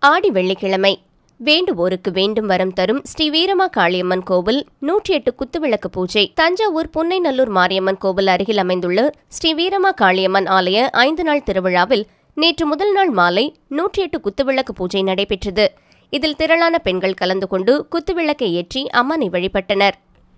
ஆடி வெள்ளிக்கிழமை வேண்டுவோருக்கு வேண்டும் வரம் தரும் ஸ்ரீ வீரமா காளியம்மன் கோவில் நூற்றி எட்டு குத்துவிளக்கு பூஜை தஞ்சாவூர் புன்னைநல்லூர் மாரியம்மன் கோவில் அருகில் அமைந்துள்ள ஸ்ரீ வீரமா காளியம்மன் ஆலய ஐந்து நாள் திருவிழாவில் நேற்று முதல் நாள் மாலை நூற்றி எட்டு குத்துவிளக்கு பூஜை நடைபெற்றது இதில் திரளான பெண்கள் கலந்து கொண்டு குத்துவிளக்கை ஏற்றி அம்மனை வழிபட்டனர்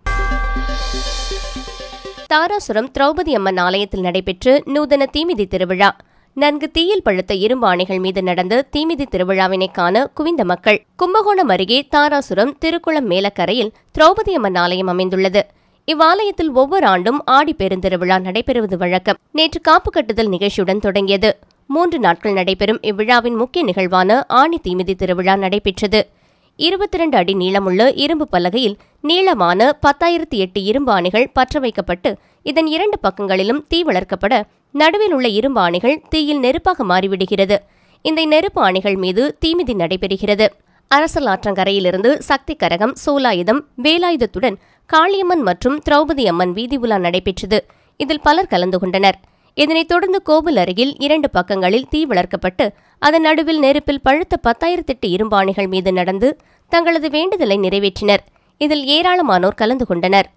தாராசுரம் திரௌபதி அம்மன் ஆலயத்தில் நடைபெற்ற நூதன தீமிதி திருவிழா நன்கு தீயில் பழுத்த இரும்பு ஆணைகள் மீது நடந்த தீமிதி திருவிழாவினை காண குவிந்த மக்கள் கும்பகோணம் அருகே தாராசுரம் திருக்குளம் மேலக்கரையில் திரௌபதி அம்மன் ஆலயம் அமைந்துள்ளது இவ்வாலயத்தில் ஒவ்வொரு ஆண்டும் ஆடி பெருந்திருவிழா நடைபெறுவது வழக்கம் நேற்று காப்பு கட்டுதல் நிகழ்ச்சியுடன் தொடங்கியது மூன்று நாட்கள் நடைபெறும் இவ்விழாவின் முக்கிய நிகழ்வான ஆணி தீமிதி திருவிழா நடைபெற்றது இருபத்தி இரண்டு அடி நீளமுள்ள இரும்பு பலகையில் நீளமான பத்தாயிரத்தி எட்டு இரும்பு ஆணைகள் பற்ற வைக்கப்பட்டு இதன் இரண்டு பக்கங்களிலும் தீ வளர்க்கப்பட நடுவில் உள்ள இரும்பு ஆணைகள் தீயில் நெருப்பாக மாறிவிடுகிறது இந்த நெருப்பு ஆணைகள் மீது தீமிதி நடைபெறுகிறது அரசல் ஆற்றங்கரையிலிருந்து சக்தி கரகம் சூலாயுதம் வேலாயுதத்துடன் காளியம்மன் மற்றும் திரௌபதி அம்மன் வீதி உலா நடைபெற்றது இதில் பலர் கலந்து கொண்டனர் இதனைத் தொடர்ந்து கோவில் அருகில் இரண்டு பக்கங்களில் தீ வளர்க்கப்பட்டு அதன் நடுவில் நெருப்பில் பழுத்த பத்தாயிரத்தெட்டு இரும்பாணிகள் மீது நடந்து தங்களது வேண்டுதலை நிறைவேற்றினர் இதில் ஏராளமானோர் கலந்து கொண்டனர்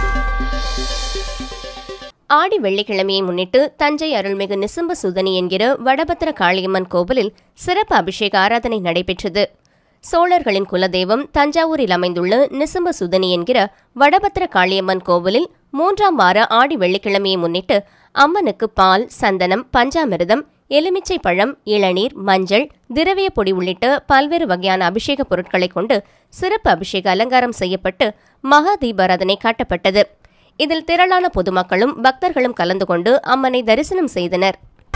ஆடி வெள்ளிக்கிழமையை முன்னிட்டு தஞ்சை அருள்மிகு நிசம்ப சுதனி என்கிற வடபத்திர காளியம்மன் கோவிலில் சிறப்பு அபிஷேக ஆராதனை நடைபெற்றது சோழர்களின் குலதெய்வம் தஞ்சாவூரில் அமைந்துள்ள நிசம்ப சுதனி என்கிற வடபத்திர காளியம்மன் கோவிலில் மூன்றாம் வார ஆடி வெள்ளிக்கிழமையை முன்னிட்டு அம்மனுக்கு பால் சந்தனம் பஞ்சாமிர்தம் எலுமிச்சை பழம் இளநீர் மஞ்சள் திரவிய பொடி உள்ளிட்ட பல்வேறு வகையான அபிஷேக பொருட்களைக் கொண்டு சிறப்பு அபிஷேக அலங்காரம் செய்யப்பட்டு மகா தீபாராதனை காட்டப்பட்டது இதில் திரளான பொதுமக்களும் பக்தர்களும் கலந்து கொண்டு அம்மனை தரிசனம் செய்தனர்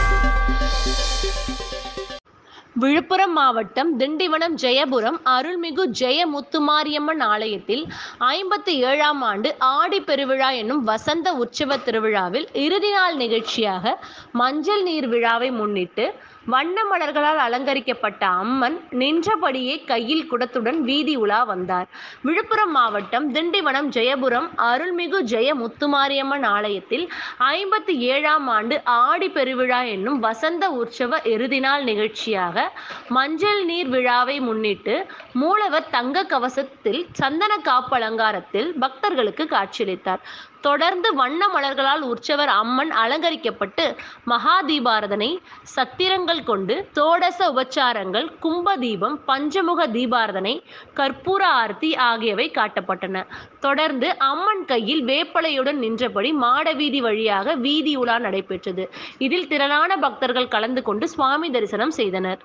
விழுப்புரம் மாவட்டம் திண்டிவனம் ஜெயபுரம் அருள்மிகு ஜெய முத்துமாரியம்மன் ஆலயத்தில் ஐம்பத்தி ஏழாம் ஆண்டு ஆடி பெருவிழா என்னும் வசந்த உற்சவ திருவிழாவில் இறுதி நாள் நிகழ்ச்சியாக மஞ்சள் நீர் விழாவை முன்னிட்டு வண்ண மலர்களால் அலங்கரிக்கப்பட்ட அம்மன் நின்றபடியே கையில் குடத்துடன் வீதி உலா வந்தார் விழுப்புரம் மாவட்டம் திண்டிவனம் ஜெயபுரம் அருள்மிகு ஜெய முத்துமாரியம்மன் ஆலயத்தில் ஐம்பத்தி ஏழாம் ஆண்டு ஆடி பெருவிழா என்னும் வசந்த உற்சவ இறுதி நாள் நிகழ்ச்சியாக மஞ்சள் நீர் விழாவை முன்னிட்டு மூலவர் தங்க கவசத்தில் சந்தன காப்பு அலங்காரத்தில் பக்தர்களுக்கு காட்சியளித்தார் தொடர்ந்து வண்ண மலர்களால் உற்சவர் அம்மன் அலங்கரிக்கப்பட்டு மகா தீபாரதனை சத்திரங்கள் கொண்டு தோடச உபச்சாரங்கள் கும்ப தீபம் பஞ்சமுக தீபாரதனை கற்பூர ஆர்த்தி ஆகியவை காட்டப்பட்டன தொடர்ந்து அம்மன் கையில் வேப்பலையுடன் நின்றபடி மாடவீதி வழியாக வீதி உலா நடைபெற்றது இதில் திரளான பக்தர்கள் கலந்து கொண்டு சுவாமி தரிசனம் செய்தனர்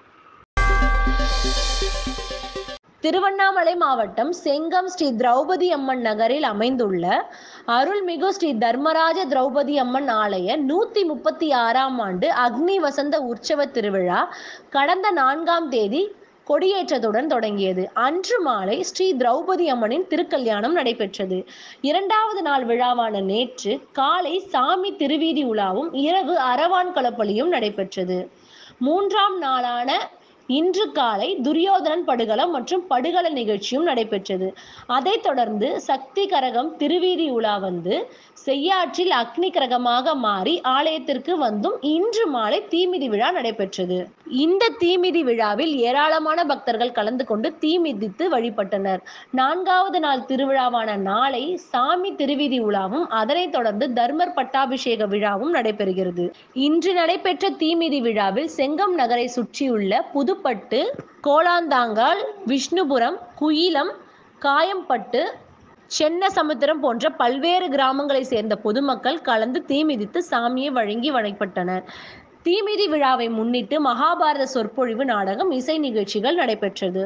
திருவண்ணாமலை மாவட்டம் செங்கம் ஸ்ரீ திரௌபதி அம்மன் நகரில் அமைந்துள்ள அருள்மிகு ஸ்ரீ தர்மராஜ திரௌபதி அம்மன் ஆலய நூத்தி முப்பத்தி ஆறாம் ஆண்டு அக்னி வசந்த உற்சவ திருவிழா கடந்த நான்காம் தேதி கொடியேற்றத்துடன் தொடங்கியது அன்று மாலை ஸ்ரீ திரௌபதி அம்மனின் திருக்கல்யாணம் நடைபெற்றது இரண்டாவது நாள் விழாவான நேற்று காலை சாமி திருவீதி உலாவும் இரவு அரவான் களப்பலியும் நடைபெற்றது மூன்றாம் நாளான இன்று காலை துரியோதனன் படுகளம் மற்றும் படுகள நிகழ்ச்சியும் நடைபெற்றது அதைத் தொடர்ந்து சக்தி கரகம் திருவீதி உலா வந்து செய்யாற்றில் அக்னி கரகமாக மாறி ஆலயத்திற்கு வந்தும் இன்று மாலை தீமிதி விழா நடைபெற்றது இந்த தீமிதி விழாவில் ஏராளமான பக்தர்கள் கலந்து கொண்டு தீ மிதித்து வழிபட்டனர் நான்காவது நாள் திருவிழாவான நாளை சாமி திருவீதி உலாவும் அதனைத் தொடர்ந்து தர்மர் பட்டாபிஷேக விழாவும் நடைபெறுகிறது இன்று நடைபெற்ற தீமிதி விழாவில் செங்கம் நகரை சுற்றியுள்ள புதுப்பட்டு கோலாந்தாங்கால் விஷ்ணுபுரம் குயிலம் காயம்பட்டு சென்னசமுத்திரம் போன்ற பல்வேறு கிராமங்களை சேர்ந்த பொதுமக்கள் கலந்து தீமிதித்து சாமியை வழங்கி வழிபட்டனர் தீமிதி விழாவை முன்னிட்டு மகாபாரத சொற்பொழிவு நாடகம் இசை நிகழ்ச்சிகள் நடைபெற்றது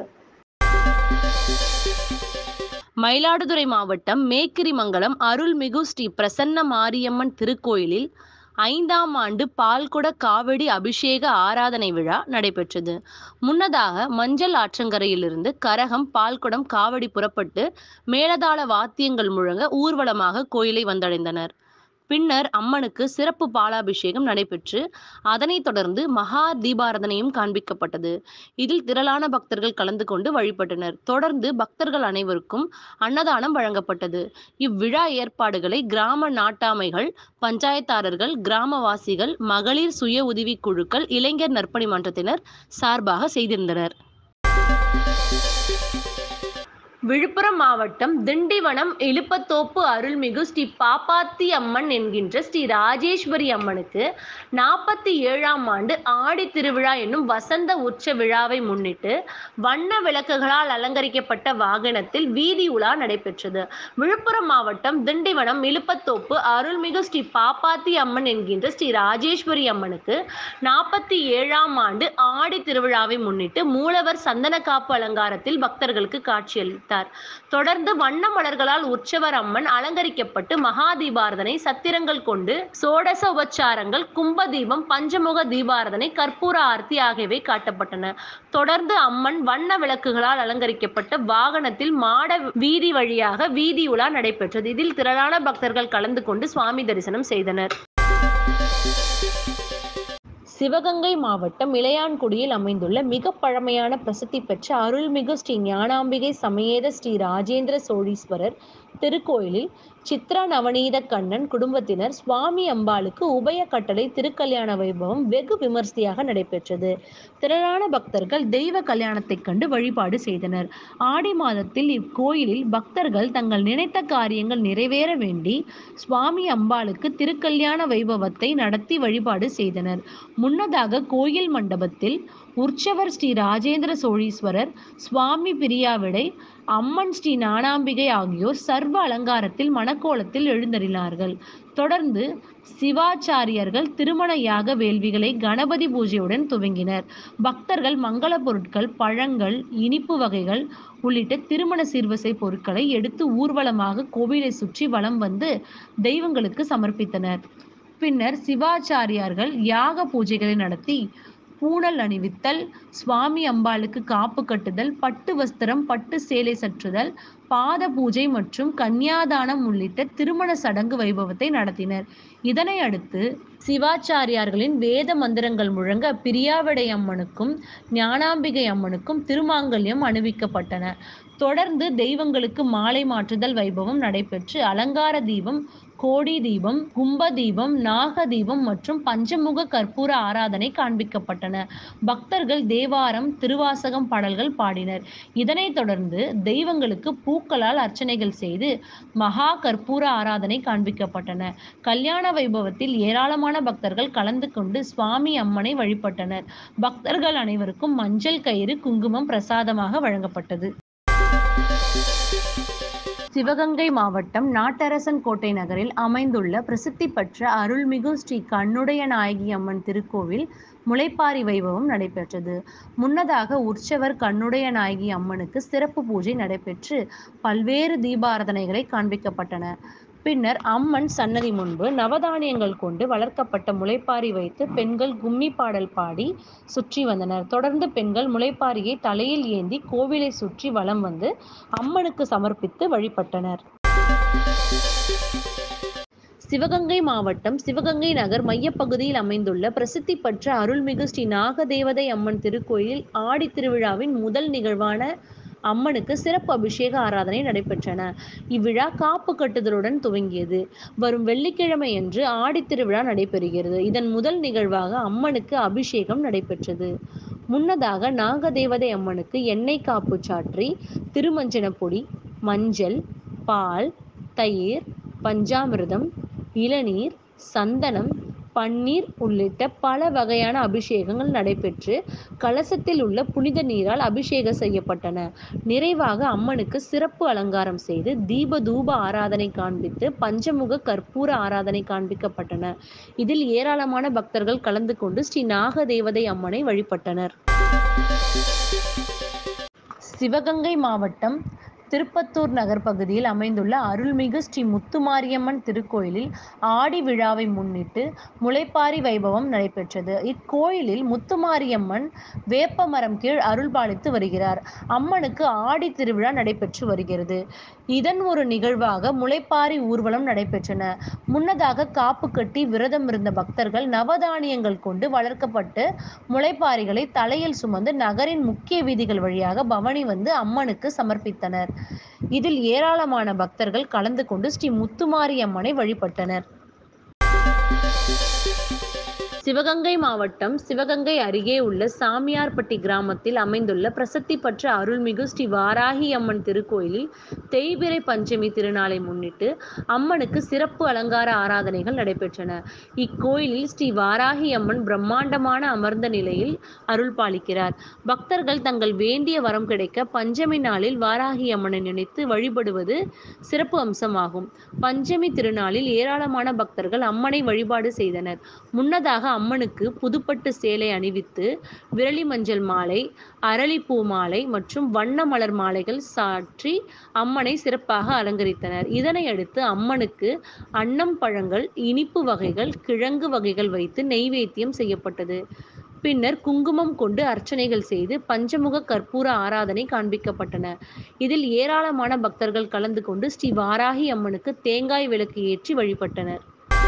மயிலாடுதுறை மாவட்டம் மேக்கிரிமங்கலம் அருள்மிகு ஸ்ரீ பிரசன்ன மாரியம்மன் திருக்கோயிலில் ஐந்தாம் ஆண்டு பால்குட காவடி அபிஷேக ஆராதனை விழா நடைபெற்றது முன்னதாக மஞ்சள் ஆற்றங்கரையிலிருந்து கரகம் பால்குடம் காவடி புறப்பட்டு மேலதாள வாத்தியங்கள் முழங்க ஊர்வலமாக கோயிலை வந்தடைந்தனர் பின்னர் அம்மனுக்கு சிறப்பு பாலாபிஷேகம் நடைபெற்று அதனைத் தொடர்ந்து மகா தீபாரதனையும் காண்பிக்கப்பட்டது இதில் திரளான பக்தர்கள் கலந்து கொண்டு வழிபட்டனர் தொடர்ந்து பக்தர்கள் அனைவருக்கும் அன்னதானம் வழங்கப்பட்டது இவ்விழா ஏற்பாடுகளை கிராம நாட்டாமைகள் பஞ்சாயத்தாரர்கள் கிராமவாசிகள் மகளிர் சுய உதவிக் குழுக்கள் இளைஞர் நற்பணி மன்றத்தினர் சார்பாக செய்திருந்தனர் விழுப்புரம் மாவட்டம் திண்டிவனம் இலுப்பத்தோப்பு அருள்மிகு ஸ்ரீ பாப்பாத்தி அம்மன் என்கின்ற ஸ்ரீ ராஜேஸ்வரி அம்மனுக்கு நாற்பத்தி ஏழாம் ஆண்டு ஆடி திருவிழா என்னும் வசந்த உற்ச விழாவை முன்னிட்டு வண்ண விளக்குகளால் அலங்கரிக்கப்பட்ட வாகனத்தில் வீதி உலா நடைபெற்றது விழுப்புரம் மாவட்டம் திண்டிவனம் இலுப்பத்தோப்பு அருள்மிகு ஸ்ரீ பாப்பாத்தி அம்மன் என்கின்ற ஸ்ரீ ராஜேஸ்வரி அம்மனுக்கு நாற்பத்தி ஏழாம் ஆண்டு ஆடி திருவிழாவை முன்னிட்டு மூலவர் சந்தன காப்பு அலங்காரத்தில் பக்தர்களுக்கு காட்சியளித்தார் தொடர்ந்து வண்ண மலர்களால் உற்சவர் அம்மன் அலங்கரிக்கப்பட்டு மகா தீபாரதனை சத்திரங்கள் கொண்டு சோடச உபச்சாரங்கள் கும்ப தீபம் பஞ்சமுக தீபாரதனை கற்பூர ஆர்த்தி ஆகியவை காட்டப்பட்டன தொடர்ந்து அம்மன் வண்ண விளக்குகளால் அலங்கரிக்கப்பட்ட வாகனத்தில் மாட வீதி வழியாக வீதி உலா நடைபெற்றது இதில் திரளான பக்தர்கள் கலந்து கொண்டு சுவாமி தரிசனம் செய்தனர் சிவகங்கை மாவட்டம் இளையான்குடியில் அமைந்துள்ள மிக பழமையான பிரசித்தி பெற்ற அருள்மிகு ஸ்ரீ ஞானாம்பிகை சமேத ஸ்ரீ ராஜேந்திர சோழீஸ்வரர் திருக்கோயிலில் சித்ரா நவநீத கண்ணன் குடும்பத்தினர் சுவாமி அம்பாளுக்கு உபய கட்டளை திருக்கல்யாண வைபவம் வெகு விமர்சையாக நடைபெற்றது திரளான பக்தர்கள் தெய்வ கல்யாணத்தைக் கண்டு வழிபாடு செய்தனர் ஆடி மாதத்தில் இக்கோயிலில் பக்தர்கள் தங்கள் நினைத்த காரியங்கள் நிறைவேற வேண்டி சுவாமி அம்பாளுக்கு திருக்கல்யாண வைபவத்தை நடத்தி வழிபாடு செய்தனர் முன்னதாக கோயில் மண்டபத்தில் உற்சவர் ஸ்ரீ ராஜேந்திர சோழீஸ்வரர் சுவாமி பிரியாவிடை அம்மன் ஸ்ரீ ஞானாம்பிகை ஆகியோர் சர்வ அலங்காரத்தில் மணக்கோலத்தில் எழுந்தருளினார்கள் தொடர்ந்து சிவாச்சாரியர்கள் திருமண யாக வேள்விகளை கணபதி பூஜையுடன் துவங்கினர் பக்தர்கள் மங்கள பொருட்கள் பழங்கள் இனிப்பு வகைகள் உள்ளிட்ட திருமண சீர்வரிசை பொருட்களை எடுத்து ஊர்வலமாக கோவிலை சுற்றி வலம் வந்து தெய்வங்களுக்கு சமர்ப்பித்தனர் பின்னர் சிவாச்சாரியார்கள் யாக பூஜைகளை நடத்தி பூணல் அணிவித்தல் சுவாமி அம்பாளுக்கு காப்பு கட்டுதல் பட்டு வஸ்திரம் பட்டு சேலை சற்றுதல் பாத பூஜை மற்றும் கன்னியாதானம் உள்ளிட்ட திருமண சடங்கு வைபவத்தை நடத்தினர் இதனை அடுத்து சிவாச்சாரியார்களின் வேத மந்திரங்கள் முழங்க பிரியாவிடை அம்மனுக்கும் ஞானாம்பிகை அம்மனுக்கும் திருமாங்கல்யம் அணிவிக்கப்பட்டன தொடர்ந்து தெய்வங்களுக்கு மாலை மாற்றுதல் வைபவம் நடைபெற்று அலங்கார தீபம் கோடி தீபம் கும்ப தீபம் நாக தீபம் மற்றும் பஞ்சமுக கற்பூர ஆராதனை காண்பிக்கப்பட்டன பக்தர்கள் தேவாரம் திருவாசகம் பாடல்கள் பாடினர் இதனைத் தொடர்ந்து தெய்வங்களுக்கு பூக்களால் அர்ச்சனைகள் செய்து மகா கற்பூர ஆராதனை காண்பிக்கப்பட்டன கல்யாண வைபவத்தில் ஏராளமான பக்தர்கள் கலந்து கொண்டு சுவாமி அம்மனை வழிபட்டனர் பக்தர்கள் அனைவருக்கும் மஞ்சள் கயிறு குங்குமம் பிரசாதமாக வழங்கப்பட்டது சிவகங்கை மாவட்டம் நாட்டரசன் கோட்டை நகரில் அமைந்துள்ள பிரசித்தி பெற்ற அருள்மிகு ஸ்ரீ கண்ணுடைய நாயகி அம்மன் திருக்கோவில் முளைப்பாரி வைபவம் நடைபெற்றது முன்னதாக உற்சவர் கண்ணுடைய நாயகி அம்மனுக்கு சிறப்பு பூஜை நடைபெற்று பல்வேறு தீபாராதனைகளை காண்பிக்கப்பட்டன பின்னர் அம்மன் சன்னதி முன்பு நவதானியங்கள் கொண்டு வளர்க்கப்பட்ட முளைப்பாரி வைத்து பெண்கள் கும்மி பாடல் பாடி சுற்றி வந்தனர் தொடர்ந்து பெண்கள் முளைப்பாரியை தலையில் ஏந்தி கோவிலை சுற்றி வலம் வந்து அம்மனுக்கு சமர்ப்பித்து வழிபட்டனர் சிவகங்கை மாவட்டம் சிவகங்கை நகர் மையப்பகுதியில் அமைந்துள்ள பிரசித்தி பெற்ற அருள்மிகு ஸ்ரீ நாகதேவதை அம்மன் திருக்கோயிலில் ஆடி திருவிழாவின் முதல் நிகழ்வான அம்மனுக்கு சிறப்பு அபிஷேக ஆராதனை நடைபெற்றன இவ்விழா காப்பு கட்டுதலுடன் துவங்கியது வரும் வெள்ளிக்கிழமை அன்று ஆடித்திருவிழா நடைபெறுகிறது இதன் முதல் நிகழ்வாக அம்மனுக்கு அபிஷேகம் நடைபெற்றது முன்னதாக நாகதேவதை அம்மனுக்கு எண்ணெய் காப்பு சாற்றி திருமஞ்சன பொடி மஞ்சள் பால் தயிர் பஞ்சாமிர்தம் இளநீர் சந்தனம் பன்னீர் உள்ளிட்ட பல வகையான அபிஷேகங்கள் நடைபெற்று கலசத்தில் உள்ள புனித நீரால் அபிஷேகம் செய்யப்பட்டன நிறைவாக அம்மனுக்கு சிறப்பு அலங்காரம் செய்து தீப தூப ஆராதனை காண்பித்து பஞ்சமுக கற்பூர ஆராதனை காண்பிக்கப்பட்டன இதில் ஏராளமான பக்தர்கள் கலந்து கொண்டு ஸ்ரீ நாகதேவதை அம்மனை வழிபட்டனர் சிவகங்கை மாவட்டம் திருப்பத்தூர் நகர் பகுதியில் அமைந்துள்ள அருள்மிகு ஸ்ரீ முத்துமாரியம்மன் திருக்கோயிலில் ஆடி விழாவை முன்னிட்டு முளைப்பாரி வைபவம் நடைபெற்றது இக்கோயிலில் முத்துமாரியம்மன் வேப்ப மரம் கீழ் அருள்பாலித்து வருகிறார் அம்மனுக்கு ஆடி திருவிழா நடைபெற்று வருகிறது இதன் ஒரு நிகழ்வாக முளைப்பாரி ஊர்வலம் நடைபெற்றன முன்னதாக காப்பு கட்டி விரதம் இருந்த பக்தர்கள் நவதானியங்கள் கொண்டு வளர்க்கப்பட்டு முளைப்பாரிகளை தலையில் சுமந்து நகரின் முக்கிய வீதிகள் வழியாக பவனி வந்து அம்மனுக்கு சமர்ப்பித்தனர் இதில் ஏராளமான பக்தர்கள் கலந்து கொண்டு ஸ்ரீ முத்துமாரி அம்மனை வழிபட்டனர் சிவகங்கை மாவட்டம் சிவகங்கை அருகே உள்ள சாமியார்பட்டி கிராமத்தில் அமைந்துள்ள பிரசித்தி பெற்ற அருள்மிகு ஸ்ரீ வாராகி அம்மன் திருக்கோயிலில் தேய்பிறை பஞ்சமி திருநாளை முன்னிட்டு அம்மனுக்கு சிறப்பு அலங்கார ஆராதனைகள் நடைபெற்றன இக்கோயிலில் ஸ்ரீ வாராகி அம்மன் பிரம்மாண்டமான அமர்ந்த நிலையில் அருள் பாலிக்கிறார் பக்தர்கள் தங்கள் வேண்டிய வரம் கிடைக்க பஞ்சமி நாளில் வாராகி அம்மனை நினைத்து வழிபடுவது சிறப்பு அம்சமாகும் பஞ்சமி திருநாளில் ஏராளமான பக்தர்கள் அம்மனை வழிபாடு செய்தனர் முன்னதாக அம்மனுக்கு புதுப்பட்டு சேலை அணிவித்து விரலி மஞ்சள் மாலை அரளிப்பூ மாலை மற்றும் வண்ண மலர் மாலைகள் சாற்றி அம்மனை சிறப்பாக அலங்கரித்தனர் இதனையடுத்து அம்மனுக்கு அன்னம் பழங்கள் இனிப்பு வகைகள் கிழங்கு வகைகள் வைத்து நெய்வேத்தியம் செய்யப்பட்டது பின்னர் குங்குமம் கொண்டு அர்ச்சனைகள் செய்து பஞ்சமுக கற்பூர ஆராதனை காண்பிக்கப்பட்டன இதில் ஏராளமான பக்தர்கள் கலந்து கொண்டு ஸ்ரீ வாராகி அம்மனுக்கு தேங்காய் விளக்கு ஏற்றி வழிபட்டனர்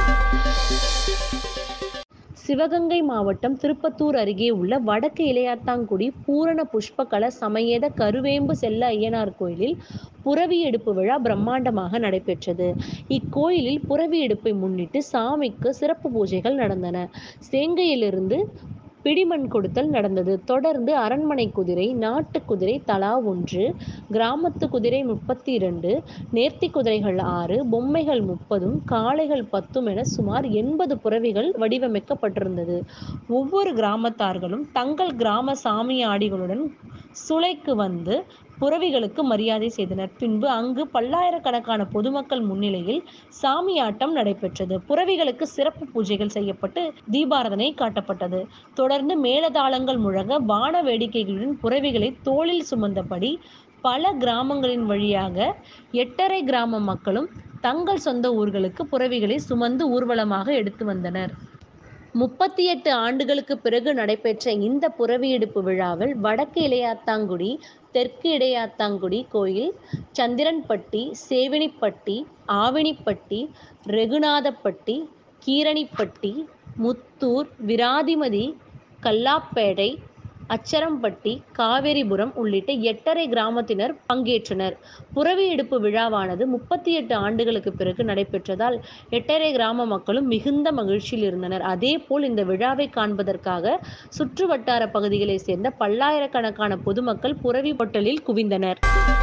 சிவகங்கை மாவட்டம் திருப்பத்தூர் அருகே உள்ள வடக்கு இளையாத்தாங்குடி பூரண புஷ்பகல சமயத கருவேம்பு செல்ல ஐயனார் கோயிலில் புறவி எடுப்பு விழா பிரம்மாண்டமாக நடைபெற்றது இக்கோயிலில் புறவி எடுப்பை முன்னிட்டு சாமிக்கு சிறப்பு பூஜைகள் நடந்தன சேங்கையிலிருந்து பிடிமண் கொடுத்தல் நடந்தது தொடர்ந்து அரண்மனை குதிரை நாட்டு குதிரை தலா ஒன்று கிராமத்து குதிரை முப்பத்தி இரண்டு நேர்த்தி குதிரைகள் ஆறு பொம்மைகள் முப்பதும் காளைகள் பத்தும் என சுமார் எண்பது புறவிகள் வடிவமைக்கப்பட்டிருந்தது ஒவ்வொரு கிராமத்தார்களும் தங்கள் கிராம சாமியாடிகளுடன் சுளைக்கு வந்து புறவிகளுக்கு மரியாதை செய்தனர் பின்பு அங்கு பல்லாயிரக்கணக்கான பொதுமக்கள் முன்னிலையில் சாமியாட்டம் நடைபெற்றது புறவிகளுக்கு சிறப்பு பூஜைகள் செய்யப்பட்டு தீபாரதனை காட்டப்பட்டது தொடர்ந்து மேலதாளங்கள் முழங்க வான வேடிக்கைகளுடன் புறவிகளை தோளில் சுமந்தபடி பல கிராமங்களின் வழியாக எட்டரை கிராம மக்களும் தங்கள் சொந்த ஊர்களுக்கு புறவிகளை சுமந்து ஊர்வலமாக எடுத்து வந்தனர் முப்பத்தி எட்டு ஆண்டுகளுக்கு பிறகு நடைபெற்ற இந்த புறவியெடுப்பு விழாவில் வடக்கு இளையாத்தாங்குடி தெற்கு இடையாத்தாங்குடி கோயில் சந்திரன்பட்டி சேவினிப்பட்டி ஆவினிப்பட்டி ரெகுநாதப்பட்டி கீரணிப்பட்டி முத்தூர் விராதிமதி கல்லாப்பேடை அச்சரம்பட்டி காவேரிபுரம் உள்ளிட்ட எட்டரை கிராமத்தினர் பங்கேற்றனர் புறவி எடுப்பு விழாவானது முப்பத்தி எட்டு ஆண்டுகளுக்கு பிறகு நடைபெற்றதால் எட்டரை கிராம மக்களும் மிகுந்த மகிழ்ச்சியில் இருந்தனர் அதேபோல் இந்த விழாவை காண்பதற்காக சுற்று வட்டார பகுதிகளைச் சேர்ந்த பல்லாயிரக்கணக்கான பொதுமக்கள் புறவி பொட்டலில் குவிந்தனர்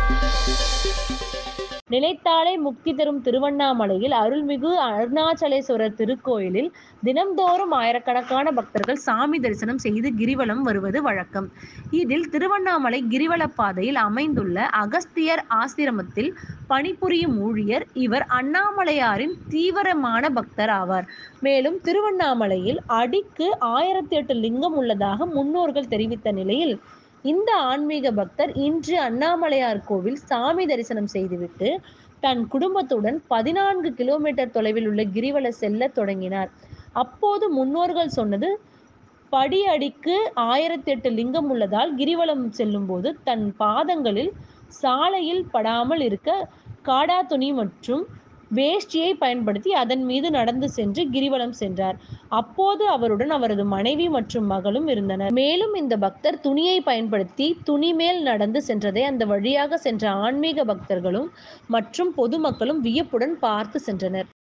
நினைத்தாலே முக்தி தரும் திருவண்ணாமலையில் அருள்மிகு அருணாச்சலேஸ்வரர் திருக்கோயிலில் தினம்தோறும் ஆயிரக்கணக்கான பக்தர்கள் சாமி தரிசனம் செய்து கிரிவலம் வருவது வழக்கம் இதில் திருவண்ணாமலை கிரிவல பாதையில் அமைந்துள்ள அகஸ்தியர் ஆசிரமத்தில் பணிபுரியும் ஊழியர் இவர் அண்ணாமலையாரின் தீவிரமான பக்தர் ஆவார் மேலும் திருவண்ணாமலையில் அடிக்கு ஆயிரத்தி எட்டு லிங்கம் உள்ளதாக முன்னோர்கள் தெரிவித்த நிலையில் இந்த ஆன்மீக பக்தர் இன்று அண்ணாமலையார் கோவில் சாமி தரிசனம் செய்துவிட்டு தன் குடும்பத்துடன் பதினான்கு கிலோமீட்டர் தொலைவில் உள்ள கிரிவல செல்ல தொடங்கினார் அப்போது முன்னோர்கள் சொன்னது படி அடிக்கு ஆயிரத்தி எட்டு லிங்கம் உள்ளதால் கிரிவலம் செல்லும்போது தன் பாதங்களில் சாலையில் படாமல் இருக்க காடா துணி மற்றும் வேஷ்டியை பயன்படுத்தி அதன் மீது நடந்து சென்று கிரிவலம் சென்றார் அப்போது அவருடன் அவரது மனைவி மற்றும் மகளும் இருந்தனர் மேலும் இந்த பக்தர் துணியை பயன்படுத்தி துணி மேல் நடந்து சென்றதை அந்த வழியாக சென்ற ஆன்மீக பக்தர்களும் மற்றும் பொதுமக்களும் வியப்புடன் பார்த்து சென்றனர்